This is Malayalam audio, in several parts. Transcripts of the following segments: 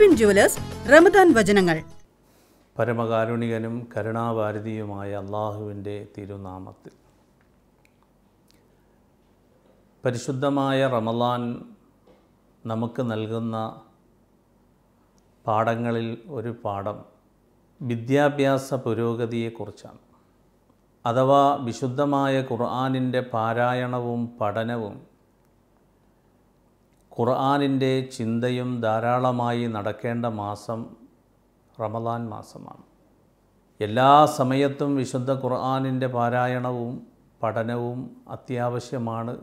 റീബിൻ ജുവലേഴ്സ് റമദാൻ വചനങ്ങൾ പരമകാരുണികനും കരുണാഭാരതിയുമായ അള്ളാഹുവിൻ്റെ തിരുനാമത്തിൽ പരിശുദ്ധമായ റമലാൻ നമുക്ക് നൽകുന്ന പാഠങ്ങളിൽ ഒരു പാഠം വിദ്യാഭ്യാസ പുരോഗതിയെക്കുറിച്ചാണ് അഥവാ വിശുദ്ധമായ ഖുർആാനിൻ്റെ പാരായണവും പഠനവും ഖുർആാനിൻ്റെ ചിന്തയും ധാരാളമായി നടക്കേണ്ട മാസം റമദാൻ മാസമാണ് എല്ലാ സമയത്തും വിശുദ്ധ ഖുർആാനിൻ്റെ പാരായണവും പഠനവും അത്യാവശ്യമാണ്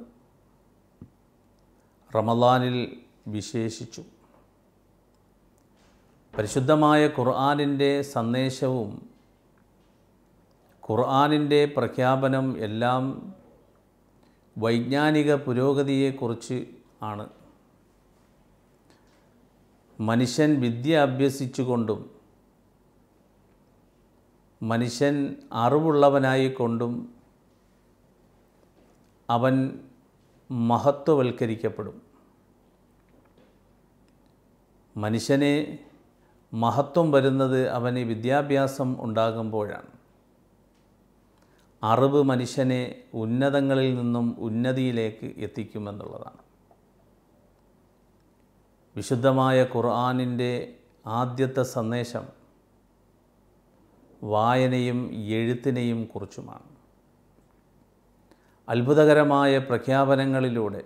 റമദാനിൽ വിശേഷിച്ചു പരിശുദ്ധമായ ഖുർആാനിൻ്റെ സന്ദേശവും ഖുർആാനിൻ്റെ പ്രഖ്യാപനം എല്ലാം വൈജ്ഞാനിക പുരോഗതിയെക്കുറിച്ച് ആണ് മനുഷ്യൻ വിദ്യ അഭ്യസിച്ചുകൊണ്ടും മനുഷ്യൻ അറിവുള്ളവനായിക്കൊണ്ടും അവൻ മഹത്വവൽക്കരിക്കപ്പെടും മനുഷ്യനെ മഹത്വം വരുന്നത് അവന് വിദ്യാഭ്യാസം ഉണ്ടാകുമ്പോഴാണ് അറിവ് മനുഷ്യനെ ഉന്നതങ്ങളിൽ നിന്നും ഉന്നതിയിലേക്ക് എത്തിക്കുമെന്നുള്ളതാണ് വിശുദ്ധമായ ഖുർആാനിൻ്റെ ആദ്യത്തെ സന്ദേശം വായനയും എഴുത്തിനെയും കുറിച്ചുമാണ് അത്ഭുതകരമായ പ്രഖ്യാപനങ്ങളിലൂടെ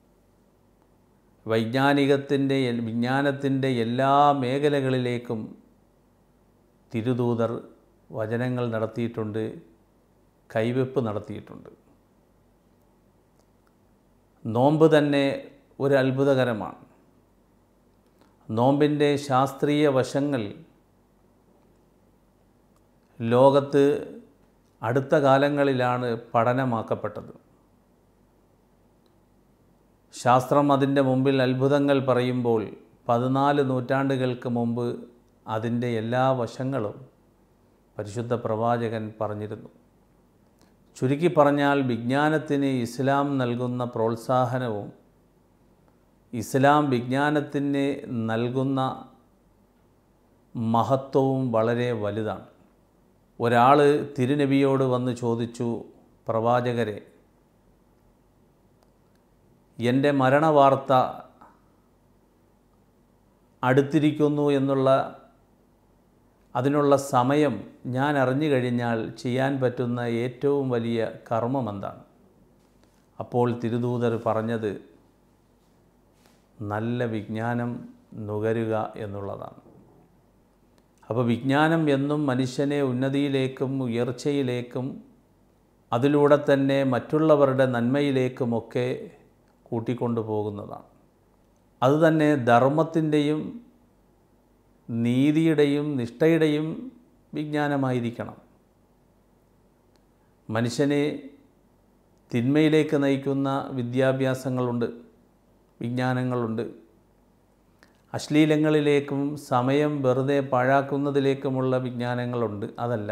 വൈജ്ഞാനികത്തിൻ്റെ വിജ്ഞാനത്തിൻ്റെ എല്ലാ മേഖലകളിലേക്കും തിരുദൂതർ വചനങ്ങൾ നടത്തിയിട്ടുണ്ട് കൈവെപ്പ് നടത്തിയിട്ടുണ്ട് നോമ്പ് തന്നെ ഒരു അത്ഭുതകരമാണ് നോമ്പിൻ്റെ ശാസ്ത്രീയ വശങ്ങൾ ലോകത്ത് അടുത്ത കാലങ്ങളിലാണ് പഠനമാക്കപ്പെട്ടത് ശാസ്ത്രം അതിൻ്റെ മുമ്പിൽ അത്ഭുതങ്ങൾ പറയുമ്പോൾ പതിനാല് നൂറ്റാണ്ടുകൾക്ക് മുമ്പ് അതിൻ്റെ എല്ലാ വശങ്ങളും പരിശുദ്ധ പ്രവാചകൻ പറഞ്ഞിരുന്നു ചുരുക്കി പറഞ്ഞാൽ വിജ്ഞാനത്തിന് ഇസ്ലാം നൽകുന്ന പ്രോത്സാഹനവും ഇസ്ലാം വിജ്ഞാനത്തിന് നൽകുന്ന മഹത്വവും വളരെ വലുതാണ് ഒരാൾ തിരുനബിയോട് വന്ന് ചോദിച്ചു പ്രവാചകരെ എൻ്റെ മരണവാർത്ത അടുത്തിരിക്കുന്നു എന്നുള്ള അതിനുള്ള സമയം ഞാൻ അറിഞ്ഞു കഴിഞ്ഞാൽ ചെയ്യാൻ പറ്റുന്ന ഏറ്റവും വലിയ കർമ്മം എന്താണ് അപ്പോൾ തിരുദൂതർ പറഞ്ഞത് നല്ല വിജ്ഞാനം നുകരുക എന്നുള്ളതാണ് അപ്പോൾ വിജ്ഞാനം എന്നും മനുഷ്യനെ ഉന്നതിയിലേക്കും ഉയർച്ചയിലേക്കും അതിലൂടെ തന്നെ മറ്റുള്ളവരുടെ നന്മയിലേക്കുമൊക്കെ കൂട്ടിക്കൊണ്ടു പോകുന്നതാണ് അതുതന്നെ ധർമ്മത്തിൻ്റെയും നീതിയുടെയും നിഷ്ഠയുടെയും വിജ്ഞാനമായിരിക്കണം മനുഷ്യനെ തിന്മയിലേക്ക് നയിക്കുന്ന വിദ്യാഭ്യാസങ്ങളുണ്ട് വിജ്ഞാനങ്ങളുണ്ട് അശ്ലീലങ്ങളിലേക്കും സമയം വെറുതെ പാഴാക്കുന്നതിലേക്കുമുള്ള വിജ്ഞാനങ്ങളുണ്ട് അതല്ല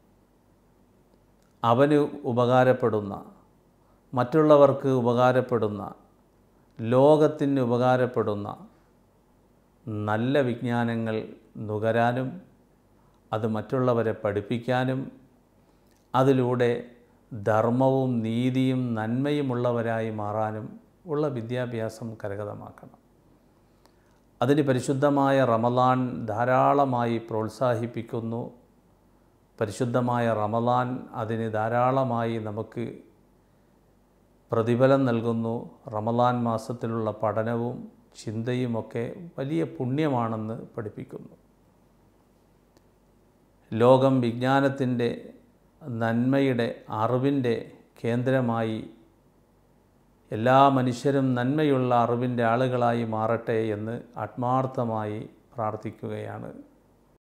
അവന് ഉപകാരപ്പെടുന്ന മറ്റുള്ളവർക്ക് ഉപകാരപ്പെടുന്ന ലോകത്തിന് ഉപകാരപ്പെടുന്ന നല്ല വിജ്ഞാനങ്ങൾ നുകരാനും അത് മറ്റുള്ളവരെ പഠിപ്പിക്കാനും അതിലൂടെ ധർമ്മവും നീതിയും നന്മയുമുള്ളവരായി മാറാനും ഉള്ള വിദ്യാഭ്യാസം കരഗതമാക്കണം അതിന് പരിശുദ്ധമായ റമലാൻ ധാരാളമായി പ്രോത്സാഹിപ്പിക്കുന്നു പരിശുദ്ധമായ റമലാൻ അതിന് ധാരാളമായി നമുക്ക് പ്രതിഫലം നൽകുന്നു റമലാൻ മാസത്തിലുള്ള പഠനവും ചിന്തയുമൊക്കെ വലിയ പുണ്യമാണെന്ന് പഠിപ്പിക്കുന്നു ലോകം വിജ്ഞാനത്തിൻ്റെ നന്മയുടെ അറിവിൻ്റെ കേന്ദ്രമായി എല്ലാ മനുഷ്യരും നന്മയുള്ള അറിവിൻ്റെ ആളുകളായി മാറട്ടെ എന്ന് ആത്മാർത്ഥമായി പ്രാർത്ഥിക്കുകയാണ്